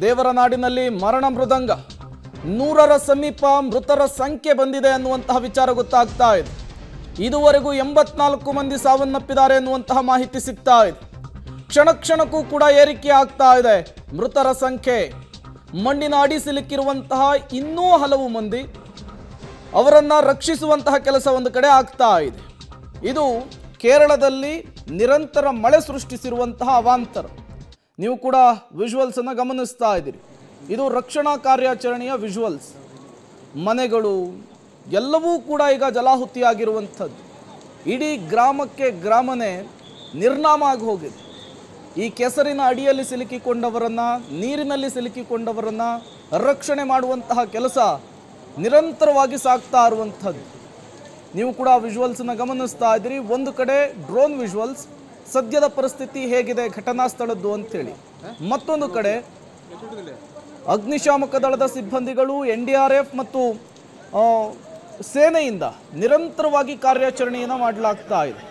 ದೇವರ ನಾಡಿನಲ್ಲಿ ಮರಣ ಮೃದಂಗ ನೂರರ ಸಮೀಪ ಮೃತರ ಸಂಖ್ಯೆ ಬಂದಿದೆ ಅನ್ನುವಂತಹ ವಿಚಾರ ಗೊತ್ತಾಗ್ತಾ ಇದೆ ಇದುವರೆಗೂ ಎಂಬತ್ನಾಲ್ಕು ಮಂದಿ ಸಾವನ್ನಪ್ಪಿದ್ದಾರೆ ಎನ್ನುವಂತಹ ಮಾಹಿತಿ ಸಿಗ್ತಾ ಇದೆ ಕ್ಷಣ ಕ್ಷಣಕ್ಕೂ ಕೂಡ ಏರಿಕೆ ಆಗ್ತಾ ಇದೆ ಮೃತರ ಸಂಖ್ಯೆ ಮಣ್ಣಿನ ಅಡಿ ಸಿಲುಕಿರುವಂತಹ ಇನ್ನೂ ಹಲವು ಮಂದಿ ಅವರನ್ನ ರಕ್ಷಿಸುವಂತಹ ಕೆಲಸ ಒಂದು ಕಡೆ ಆಗ್ತಾ ಇದೆ ಇದು ಕೇರಳದಲ್ಲಿ ನಿರಂತರ ಮಳೆ ಸೃಷ್ಟಿಸಿರುವಂತಹ ಅವಾಂತರ ನೀವು ಕೂಡ ವಿಜುವಲ್ಸ್ ಅನ್ನು ಗಮನಿಸ್ತಾ ಇದ್ದೀರಿ ಇದು ರಕ್ಷಣಾ ಕಾರ್ಯಾಚರಣೆಯ ವಿಜುವಲ್ಸ್ ಮನೆಗಳು ಎಲ್ಲವೂ ಕೂಡ ಈಗ ಜಲಾಹುತಿಯಾಗಿರುವಂಥದ್ದು ಇಡೀ ಗ್ರಾಮಕ್ಕೆ ಗ್ರಾಮನೇ ನಿರ್ನಾಮ ಆಗಿ ಹೋಗಿದೆ ಈ ಕೆಸರಿನ ಅಡಿಯಲ್ಲಿ ಸಿಲುಕಿಕೊಂಡವರನ್ನ ನೀರಿನಲ್ಲಿ ಸಿಲುಕಿಕೊಂಡವರನ್ನ ರಕ್ಷಣೆ ಮಾಡುವಂತಹ ಕೆಲಸ ನಿರಂತರವಾಗಿ ಸಾಗ್ತಾ ಇರುವಂಥದ್ದು ನೀವು ಕೂಡ ವಿಜುವಲ್ಸ್ನ ಗಮನಿಸ್ತಾ ಇದ್ದೀರಿ ಒಂದು ಕಡೆ ಡ್ರೋನ್ ವಿಜುವಲ್ಸ್ ಸದ್ಯದ ಪರಿಸ್ಥಿತಿ ಹೇಗಿದೆ ಘಟನಾ ಸ್ಥಳದ್ದು ಅಂತೇಳಿ ಮತ್ತೊಂದು ಕಡೆ ಅಗ್ನಿಶಾಮಕ ದಳದ ಸಿಬ್ಬಂದಿಗಳು ಎನ್ ಡಿ ಆರ್ ಎಫ್ ಮತ್ತು ಆ, ಸೇನೆಯಿಂದ ನಿರಂತರವಾಗಿ ಕಾರ್ಯಾಚರಣೆಯನ್ನು ಮಾಡಲಾಗ್ತಾ ಇದೆ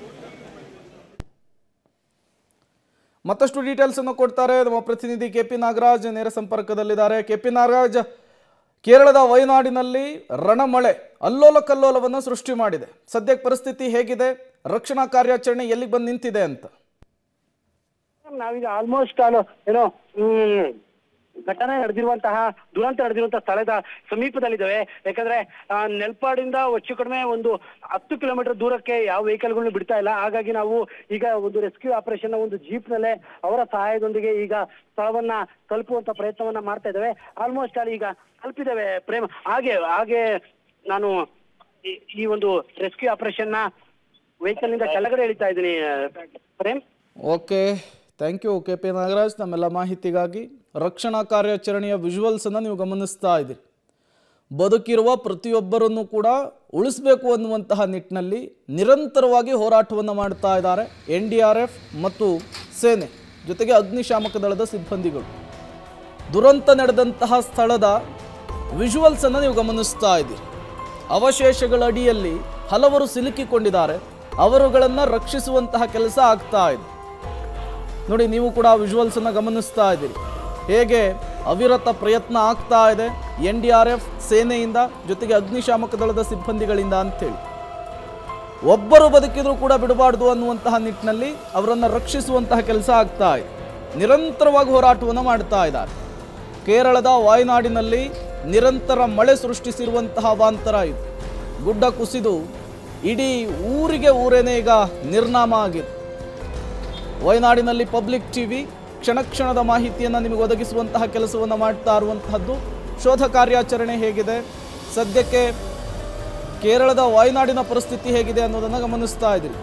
ಮತ್ತಷ್ಟು ಡೀಟೇಲ್ಸ್ ಅನ್ನು ಕೊಡ್ತಾರೆ ನಮ್ಮ ಪ್ರತಿನಿಧಿ ಕೆ ಪಿ ನಾಗರಾಜ್ ನೇರ ಸಂಪರ್ಕದಲ್ಲಿದ್ದಾರೆ ಕೆ ಪಿ ನಾಗರಾಜ್ ಕೇರಳದ ವಯನಾಡಿನಲ್ಲಿ ರಣಮಳೆ ಅಲ್ಲೋಲ ಕಲ್ಲೋಲವನ್ನು ಸೃಷ್ಟಿ ಮಾಡಿದೆ ಸದ್ಯಕ್ಕೆ ಪರಿಸ್ಥಿತಿ ಹೇಗಿದೆ ರಕ್ಷಣಾ ಕಾರ್ಯಾಚರಣೆ ಎಲ್ಲಿಗೆ ಬಂದು ನಿಂತಿದೆ ಅಂತ ನಾವೀಗ ಆಲ್ಮೋಸ್ಟ್ ಆಲ್ ಏನೋ ಹ್ಮ್ ಘಟನೆ ನಡೆದಿರುವಂತಹ ದುರಂತ ನಡೆದಿರುವಂತಹ ಸ್ಥಳದ ಸಮೀಪದಲ್ಲಿದ್ದಾವೆ ಯಾಕಂದ್ರೆ ಆ, ನೆಲ್ಪಾಡಿಂದ ಹೆಚ್ಚು ಕಡಿಮೆ ಒಂದು ಹತ್ತು ಕಿಲೋಮೀಟರ್ ದೂರಕ್ಕೆ ಯಾವ ವೆಹಿಕಲ್ಗಳನ್ನು ಬಿಡ್ತಾ ಇಲ್ಲ ಹಾಗಾಗಿ ನಾವು ಈಗ ಒಂದು ರೆಸ್ಕ್ಯೂ ಆಪರೇಷನ್ ಒಂದು ಜೀಪ್ ನಲ್ಲೇ ಅವರ ಸಹಾಯದೊಂದಿಗೆ ಈಗ ಸ್ಥಳವನ್ನ ತಲುಪುವಂತ ಪ್ರಯತ್ನವನ್ನ ಮಾಡ್ತಾ ಇದ್ದೇವೆ ಆಲ್ಮೋಸ್ಟ್ ಆಲ್ ಈಗ ತಲುಪಿದ್ದೇವೆ ಪ್ರೇಮ್ ಹಾಗೆ ಹಾಗೆ ನಾನು ಈ- ಈ ಒಂದು ರೆಸ್ಕ್ಯೂ ಆಪರೇಷನ್ ನ ವೆಹಿಕಲ್ ನಿಂದ ಕೆಳಗಡೆ ಇಳಿತಾ ಇದ್ದೀನಿ Prem okay thank you K P Nagaraj ನಮ್ಮೆಲ್ಲ ಮಾಹಿತಿಗಾಗಿ ರಕ್ಷಣಾ ಕಾರ್ಯಾಚರಣೆಯ ವಿಜುವಲ್ಸನ್ನು ನೀವು ಗಮನಿಸ್ತಾ ಇದ್ದೀರಿ ಬದುಕಿರುವ ಪ್ರತಿಯೊಬ್ಬರನ್ನು ಕೂಡ ಉಳಿಸಬೇಕು ಅನ್ನುವಂತಹ ನಿಟ್ಟಿನಲ್ಲಿ ನಿರಂತರವಾಗಿ ಹೋರಾಟವನ್ನು ಮಾಡ್ತಾ ಇದ್ದಾರೆ ಎನ್ ಡಿ ಆರ್ ಎಫ್ ಮತ್ತು ಸೇನೆ ಜೊತೆಗೆ ಅಗ್ನಿಶಾಮಕ ದಳದ ಸಿಬ್ಬಂದಿಗಳು ದುರಂತ ನಡೆದಂತಹ ಸ್ಥಳದ ವಿಜುವಲ್ಸನ್ನು ನೀವು ಗಮನಿಸ್ತಾ ಇದ್ದೀರಿ ಅವಶೇಷಗಳ ಅಡಿಯಲ್ಲಿ ಹಲವರು ಸಿಲುಕಿಕೊಂಡಿದ್ದಾರೆ ಅವರುಗಳನ್ನು ರಕ್ಷಿಸುವಂತಹ ಕೆಲಸ ಆಗ್ತಾ ಇದೆ ನೋಡಿ ನೀವು ಕೂಡ ವಿಜುವಲ್ಸ್ ಅನ್ನ ಗಮನಿಸ್ತಾ ಇದ್ದೀರಿ ಹೇಗೆ ಅವಿರತ ಪ್ರಯತ್ನ ಆಗ್ತಾ ಇದೆ ಎನ್ ಡಿ ಆರ್ ಎಫ್ ಸೇನೆಯಿಂದ ಜೊತೆಗೆ ಅಗ್ನಿಶಾಮಕ ದಳದ ಸಿಬ್ಬಂದಿಗಳಿಂದ ಅಂತೇಳಿ ಒಬ್ಬರು ಬದುಕಿದ್ರು ಕೂಡ ಬಿಡಬಾರ್ದು ಅನ್ನುವಂತಹ ನಿಟ್ಟಿನಲ್ಲಿ ಅವರನ್ನು ರಕ್ಷಿಸುವಂತಹ ಕೆಲಸ ಆಗ್ತಾ ಇದೆ ನಿರಂತರವಾಗಿ ಹೋರಾಟವನ್ನು ಮಾಡ್ತಾ ಇದ್ದಾರೆ ಕೇರಳದ ವಾಯುನಾಡಿನಲ್ಲಿ ನಿರಂತರ ಮಳೆ ಸೃಷ್ಟಿಸಿರುವಂತಹ ಅವಾಂತರ ಇದು ಗುಡ್ಡ ಕುಸಿದು ಇಡೀ ಊರಿಗೆ ಊರೇನೆ ಈಗ ನಿರ್ನಾಮ ಆಗಿದೆ ವಯನಾಡಿನಲ್ಲಿ ಪಬ್ಲಿಕ್ ಟಿವಿ ಕ್ಷಣ ಕ್ಷಣದ ಮಾಹಿತಿಯನ್ನು ನಿಮಗೆ ಒದಗಿಸುವಂತಹ ಕೆಲಸವನ್ನು ಮಾಡ್ತಾ ಇರುವಂತಹದ್ದು ಶೋಧ ಕಾರ್ಯಾಚರಣೆ ಹೇಗಿದೆ ಸದ್ಯಕ್ಕೆ ಕೇರಳದ ವಾಯುನಾಡಿನ ಪರಿಸ್ಥಿತಿ ಹೇಗಿದೆ ಅನ್ನೋದನ್ನು ಗಮನಿಸ್ತಾ ಇದ್ದೀರಿ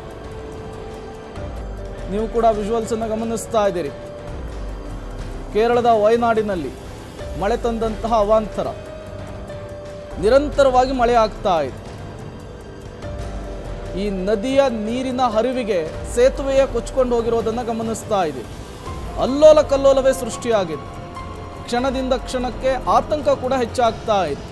ನೀವು ಕೂಡ ವಿಜುವಲ್ಸ್ ಅನ್ನು ಗಮನಿಸ್ತಾ ಇದ್ದೀರಿ ಕೇರಳದ ವಯನಾಡಿನಲ್ಲಿ ಮಳೆ ತಂದಂತಹ ಅವಾಂತರ ನಿರಂತರವಾಗಿ ಮಳೆ ಆಗ್ತಾ ಇದೆ ಈ ನದಿಯ ನೀರಿನ ಹರಿವಿಗೆ ಸೇತುವೆಯ ಕೊಚ್ಕೊಂಡು ಹೋಗಿರೋದನ್ನು ಗಮನಿಸ್ತಾ ಇದೆ ಅಲ್ಲೋಲ ಕಲ್ಲೋಲವೇ ಸೃಷ್ಟಿಯಾಗಿದೆ ಕ್ಷಣದಿಂದ ಕ್ಷಣಕ್ಕೆ ಆತಂಕ ಕೂಡ ಹೆಚ್ಚಾಗ್ತಾ ಇದೆ